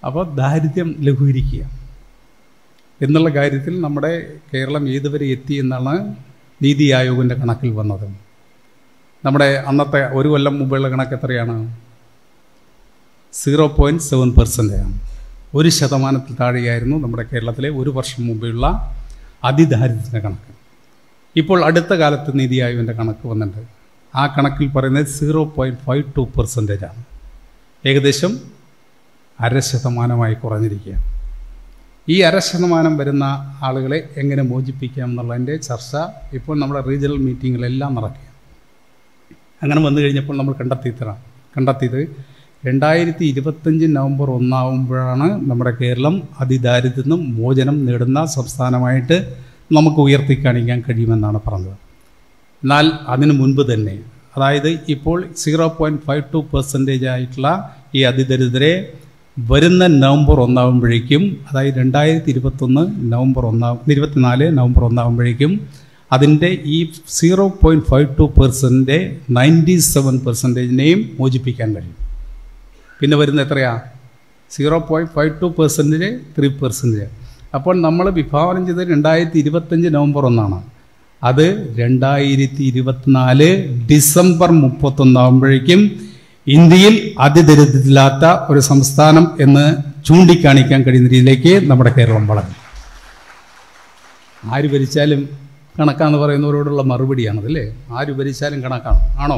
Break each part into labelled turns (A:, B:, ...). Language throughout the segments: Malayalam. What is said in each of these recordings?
A: അപ്പോൾ ദാരിദ്ര്യം ലഘൂകരിക്കുക എന്നുള്ള കാര്യത്തിൽ നമ്മുടെ കേരളം ഏതുവരെ എത്തി എന്നാണ് നീതി ആയോഗിൻ്റെ കണക്കിൽ വന്നത് നമ്മുടെ അന്നത്തെ ഒരു കൊല്ലം മുമ്പുള്ള കണക്ക് എത്രയാണ് സീറോ പോയിൻറ്റ് സെവൻ പെർസെൻ്റാണ് ഒരു ശതമാനത്തിൽ താഴെയായിരുന്നു നമ്മുടെ കേരളത്തിലെ ഒരു വർഷം മുമ്പുള്ള അതിദാരിദ്ര്യത്തിൻ്റെ കണക്ക് ഇപ്പോൾ അടുത്ത കാലത്ത് നീതി ആയോഗിൻ്റെ കണക്ക് വന്നിട്ടുണ്ട് ആ കണക്കിൽ പറയുന്നത് സീറോ പോയിൻറ്റ് ഫൈവ് ടു പെർസെൻറ്റേജാണ് ഏകദേശം അര ശതമാനമായി കുറഞ്ഞിരിക്കുകയാണ് ഈ അര ശതമാനം വരുന്ന ആളുകളെ എങ്ങനെ മോചിപ്പിക്കാം എന്നുള്ളതിൻ്റെ ചർച്ച ഇപ്പോൾ നമ്മുടെ റീജിയണൽ മീറ്റിങ്ങിലെല്ലാം നടക്കുക അങ്ങനെ വന്നു കഴിഞ്ഞപ്പോൾ നമ്മൾ കണ്ടെത്തിയതാണ് കണ്ടെത്തിയത് രണ്ടായിരത്തി ഇരുപത്തഞ്ച് നവംബർ ഒന്നാവുമ്പോഴാണ് നമ്മുടെ കേരളം അതിദാരിദ്ര്യത്തിൽ നിന്നും മോചനം നേടുന്ന സംസ്ഥാനമായിട്ട് നമുക്ക് ഉയർത്തി കാണിക്കാൻ കഴിയുമെന്നാണ് പറഞ്ഞത് എന്നാൽ അതിനു മുൻപ് തന്നെ അതായത് ഇപ്പോൾ zero point five two percentage ആയിട്ടുള്ള ഈ അതിദരിദ്രരെ വരുന്ന നവംബർ ഒന്നാകുമ്പോഴേക്കും അതായത് രണ്ടായിരത്തി ഇരുപത്തൊന്ന് നവംബർ ഒന്നാം ഇരുപത്തിനാല് നവംബർ ഒന്നാകുമ്പോഴേക്കും അതിൻ്റെ ഈ zero point five two percent ninety seven പെർസെൻറ്റേജിനെയും മോചിപ്പിക്കാൻ കഴിയും പിന്നെ വരുന്ന എത്രയാ zero point five two percentage three percentage അപ്പോൾ നമ്മൾ വിഭാവനം ചെയ്തത് രണ്ടായിരത്തി ഇരുപത്തഞ്ച് നവംബർ ഒന്നാണ് അത് രണ്ടായിരത്തി ഇരുപത്തിനാല് ഡിസംബർ മുപ്പത്തൊന്നാകുമ്പോഴേക്കും ഇന്ത്യയിൽ അതിദരിദ്രത്തിലാത്ത ഒരു സംസ്ഥാനം എന്ന് ചൂണ്ടിക്കാണിക്കാൻ കഴിയുന്ന രീതിയിലേക്ക് നമ്മുടെ കേരളം വളർന്നു ആര് ഭരിച്ചാലും കണക്കാന്ന് പറയുന്നവരോടുള്ള മറുപടിയാണതല്ലേ ആര് ഭരിച്ചാലും കണക്കാണ് ആണോ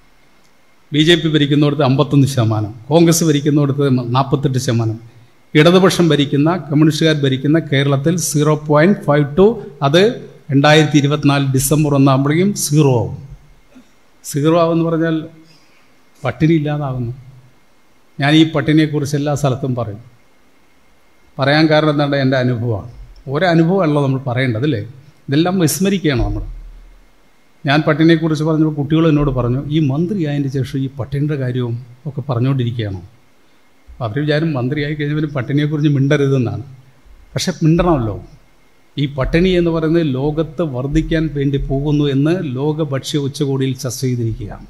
A: ബി ജെ പി ഭരിക്കുന്നിടത്ത് അമ്പത്തൊന്ന് ശതമാനം കോൺഗ്രസ് ഭരിക്കുന്നിടത്ത് നാൽപ്പത്തെട്ട് ശതമാനം ഇടതുപക്ഷം ഭരിക്കുന്ന കമ്മ്യൂണിസ്റ്റുകാർ ഭരിക്കുന്ന കേരളത്തിൽ സീറോ പോയിൻറ്റ് ഫൈവ് ടു അത് രണ്ടായിരത്തി ഇരുപത്തിനാല് ഡിസംബർ ഒന്നാകുമ്പോഴേക്കും സീറോ ആവും സീറോ ആവെന്ന് പറഞ്ഞാൽ പട്ടിണി ഇല്ലാതാവുന്നു ഞാൻ ഈ പട്ടിണിയെക്കുറിച്ച് എല്ലാ സ്ഥലത്തും പറയും പറയാൻ കാരണം എന്താണ് എൻ്റെ അനുഭവമാണ് ഒരനുഭവമല്ല നമ്മൾ പറയേണ്ടത് അല്ലേ ഇതെല്ലാം വിസ്മരിക്കുകയാണ് നമ്മൾ ഞാൻ പട്ടിണിയെക്കുറിച്ച് പറഞ്ഞപ്പോൾ കുട്ടികൾ എന്നോട് പറഞ്ഞു ഈ മന്ത്രി ആയതിൻ്റെ ശേഷം ഈ പട്ടിണിയുടെ കാര്യവും ഒക്കെ പറഞ്ഞുകൊണ്ടിരിക്കുകയാണോ അവർ വിചാരം മന്ത്രിയായി കഴിഞ്ഞവർ പട്ടിണിയെക്കുറിച്ച് മിണ്ടരുതെന്നാണ് പക്ഷെ മിണ്ടണമല്ലോ ഈ പട്ടിണി എന്ന് പറയുന്നത് ലോകത്ത് വർദ്ധിക്കാൻ വേണ്ടി പോകുന്നു എന്ന് ലോക ഭക്ഷ്യ ഉച്ചകോടിയിൽ ചർച്ച ചെയ്തിരിക്കുകയാണ്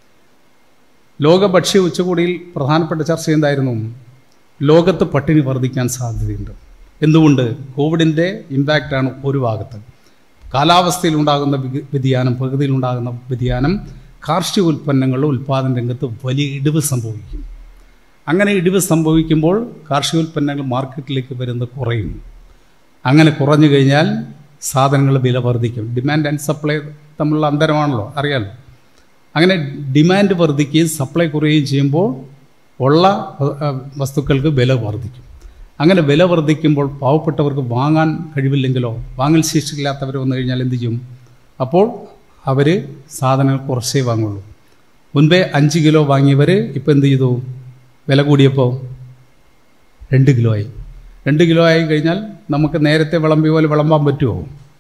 A: ലോക ഭക്ഷ്യ ഉച്ചകോടിയിൽ പ്രധാനപ്പെട്ട ചർച്ച എന്തായിരുന്നു ലോകത്ത് പട്ടിണി വർദ്ധിക്കാൻ സാധ്യതയുണ്ട് എന്തുകൊണ്ട് കോവിഡിൻ്റെ ഇമ്പാക്റ്റാണ് ഒരു ഭാഗത്ത് കാലാവസ്ഥയിൽ ഉണ്ടാകുന്ന വിക- വ്യതിയാനം പ്രകൃതിയിലുണ്ടാകുന്ന വ്യതിയാനം കാർഷിക ഉൽപ്പന്നങ്ങളുടെ ഉൽപ്പാദന രംഗത്ത് വലിയ ഇടിവ് സംഭവിക്കും അങ്ങനെ ഇടിവ് സംഭവിക്കുമ്പോൾ കാർഷിക ഉൽപ്പന്നങ്ങൾ മാർക്കറ്റിലേക്ക് വരുന്നത് കുറയും അങ്ങനെ കുറഞ്ഞു കഴിഞ്ഞാൽ സാധനങ്ങൾ വില വർദ്ധിക്കും ഡിമാൻഡ് ആൻഡ് സപ്ലൈ തമ്മിലുള്ള അന്തരമാണല്ലോ അറിയാലോ അങ്ങനെ ഡിമാൻഡ് വർദ്ധിക്കുകയും സപ്ലൈ കുറയുകയും ചെയ്യുമ്പോൾ ഉള്ള അഹ്, വസ്തുക്കൾക്ക് വില വർദ്ധിക്കും അങ്ങനെ വില വർദ്ധിക്കുമ്പോൾ പാവപ്പെട്ടവർക്ക് വാങ്ങാൻ കഴിവില്ലെങ്കിലോ വാങ്ങൽ ശേഷിയില്ലാത്തവർ വന്നു കഴിഞ്ഞാൽ എന്ത് ചെയ്യും അപ്പോൾ അവർ സാധനങ്ങൾ കുറച്ചേ വാങ്ങുള്ളൂ മുൻപേ അഞ്ച് കിലോ വാങ്ങിയവർ ഇപ്പം എന്ത് ചെയ്തു വില കൂടിയപ്പോൾ രണ്ട് കിലോ ആയി രണ്ട് കിലോ ആയി കഴിഞ്ഞാൽ നമുക്ക് നേരത്തെ വിളമ്പി പോലെ വിളമ്പാൻ പറ്റുമോ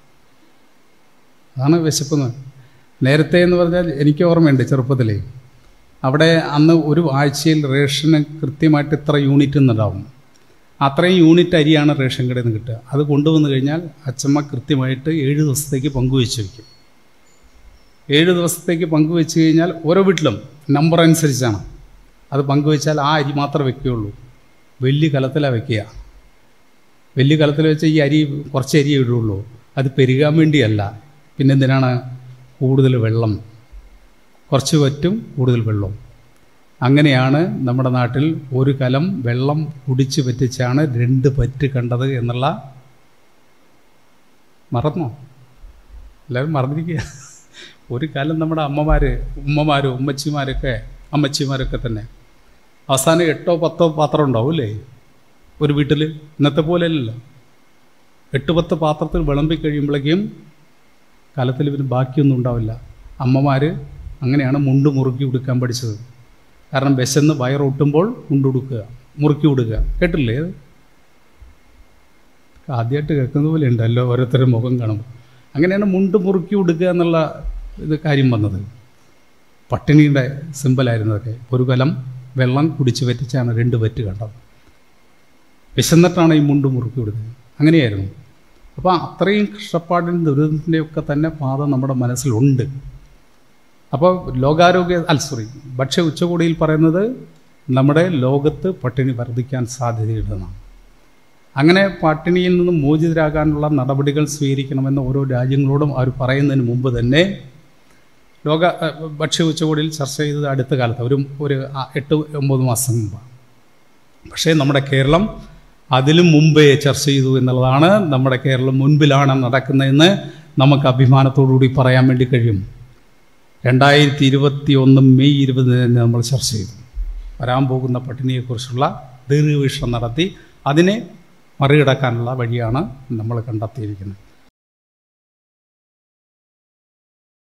A: അതാണ് വിശക്കുന്നത് നേരത്തെ എന്ന് പറഞ്ഞാൽ എനിക്ക് ഓർമ്മയുണ്ട് ചെറുപ്പത്തിലേ അവിടെ അന്ന് ഒരു ആഴ്ചയിൽ റേഷന് കൃത്യമായിട്ട് ഇത്ര യൂണിറ്റ് എന്നുണ്ടാവും അത്രയും യൂണിറ്റ് അരിയാണ് റേഷൻ കടയിൽ നിന്ന് കിട്ടുക അത് കൊണ്ടുവന്നു കഴിഞ്ഞാൽ അച്ചമ്മ കൃത്യമായിട്ട് ഏഴ് ദിവസത്തേക്ക് പങ്കുവെച്ച് വയ്ക്കും ഏഴ് ദിവസത്തേക്ക് പങ്കുവെച്ച് കഴിഞ്ഞാൽ ഓരോ വീട്ടിലും നമ്പർ അനുസരിച്ചാണ് അത് പങ്കുവെച്ചാൽ ആ അരി മാത്രമേ വെക്കുകയുള്ളൂ വലിയ കലത്തിലാണ് വെക്കുക വലിയ കലത്തിൽ വെച്ച് ഈ അരി കുറച്ച് അരിയേ ഇടുള്ളൂ അത് പെരുകാൻ വേണ്ടിയല്ല പിന്നെ എന്തിനാണ് കൂടുതൽ വെള്ളം കുറച്ച് പറ്റും കൂടുതൽ വെള്ളവും അങ്ങനെയാണ് നമ്മുടെ നാട്ടിൽ ഒരു കലം വെള്ളം കുടിച്ച് പറ്റിച്ചാണ് രണ്ട് പറ്റ് കണ്ടത് എന്നുള്ള മറന്നോ എല്ലാവരും മറന്നിരിക്കുക ഒരു കാലം നമ്മുടെ അമ്മമാർ ഉമ്മമാരും ഉമ്മച്ചിമാരൊക്കെ അമ്മച്ചിമാരൊക്കെ തന്നെ അവസാനം എട്ടോ പത്തോ പാത്രം ഉണ്ടാവും അല്ലേ ഒരു വീട്ടിൽ ഇന്നത്തെ പോലെ അല്ലല്ലോ എട്ട് പത്ത് പാത്രത്തിൽ വിളമ്പി കഴിയുമ്പോഴേക്കും കാലത്തിൽ ഇവന് ബാക്കിയൊന്നും ഉണ്ടാവില്ല അമ്മമാർ അങ്ങനെയാണ് മുണ്ട് മുറുക്കി ഉടുക്കാൻ പഠിച്ചത് കാരണം വിശന്ന് വയറൊട്ടുമ്പോൾ മുണ്ടുടുക്കുക മുറുക്കി ഉടുക്കുക കേട്ടില്ലേ അത് ആദ്യമായിട്ട് കേൾക്കുന്ന പോലെ ഉണ്ടല്ലോ ഓരോരുത്തരുടെ മുഖം കാണുമ്പോൾ അങ്ങനെയാണ് മുണ്ട് മുറുക്കി ഉടുക്കുക എന്നുള്ള ഇത് കാര്യം വന്നത് പട്ടിണിയുടെ സിമ്പലായിരുന്നതൊക്കെ ഒരു കലം വെള്ളം കുടിച്ച് വറ്റിച്ചാണ് രണ്ട് വറ്റ് കണ്ടത് വിശന്നിട്ടാണ് ഈ മുണ്ട് മുറുക്കി വിടുന്നത് അങ്ങനെയായിരുന്നു അപ്പോൾ അത്രയും കഷ്ടപ്പാടിൻ്റെ ദുരിതത്തിൻ്റെ ഒക്കെ തന്നെ പാത നമ്മുടെ മനസ്സിലുണ്ട് അപ്പോൾ ലോകാരോഗ്യ അല്ല സോറി ഭക്ഷ്യ ഉച്ചകോടിയിൽ പറയുന്നത് നമ്മുടെ ലോകത്ത് പട്ടിണി വർദ്ധിക്കാൻ സാധ്യതയുണ്ടെന്നാണ് അങ്ങനെ പട്ടിണിയിൽ നിന്നും മോചിതരാകാനുള്ള നടപടികൾ സ്വീകരിക്കണമെന്ന് ഓരോ രാജ്യങ്ങളോടും അവർ പറയുന്നതിന് മുമ്പ് തന്നെ ലോക അഹ്, ഭക്ഷ്യ ഉച്ചകോടിയിൽ ചർച്ച ചെയ്തത് അടുത്ത കാലത്ത് ഒരു ഒരു ആ, എട്ട് ഒമ്പത് മാസം മുമ്പാണ് പക്ഷേ നമ്മുടെ കേരളം അതിലും മുമ്പേ ചർച്ച ചെയ്തു എന്നുള്ളതാണ് നമ്മുടെ കേരളം മുൻപിലാണ് നടക്കുന്നതെന്ന് നമുക്ക് അഭിമാനത്തോടുകൂടി പറയാൻ വേണ്ടി കഴിയും രണ്ടായിരത്തി ഇരുപത്തി ഒന്ന് മെയ് ഇരുപതിന് തന്നെ നമ്മൾ ചർച്ച ചെയ്തു വരാൻ പോകുന്ന പട്ടിണിയെക്കുറിച്ചുള്ള ദീർഘവീക്ഷണം നടത്തി അതിനെ മറികടക്കാനുള്ള വഴിയാണ് നമ്മൾ കണ്ടെത്തിയിരിക്കുന്നത്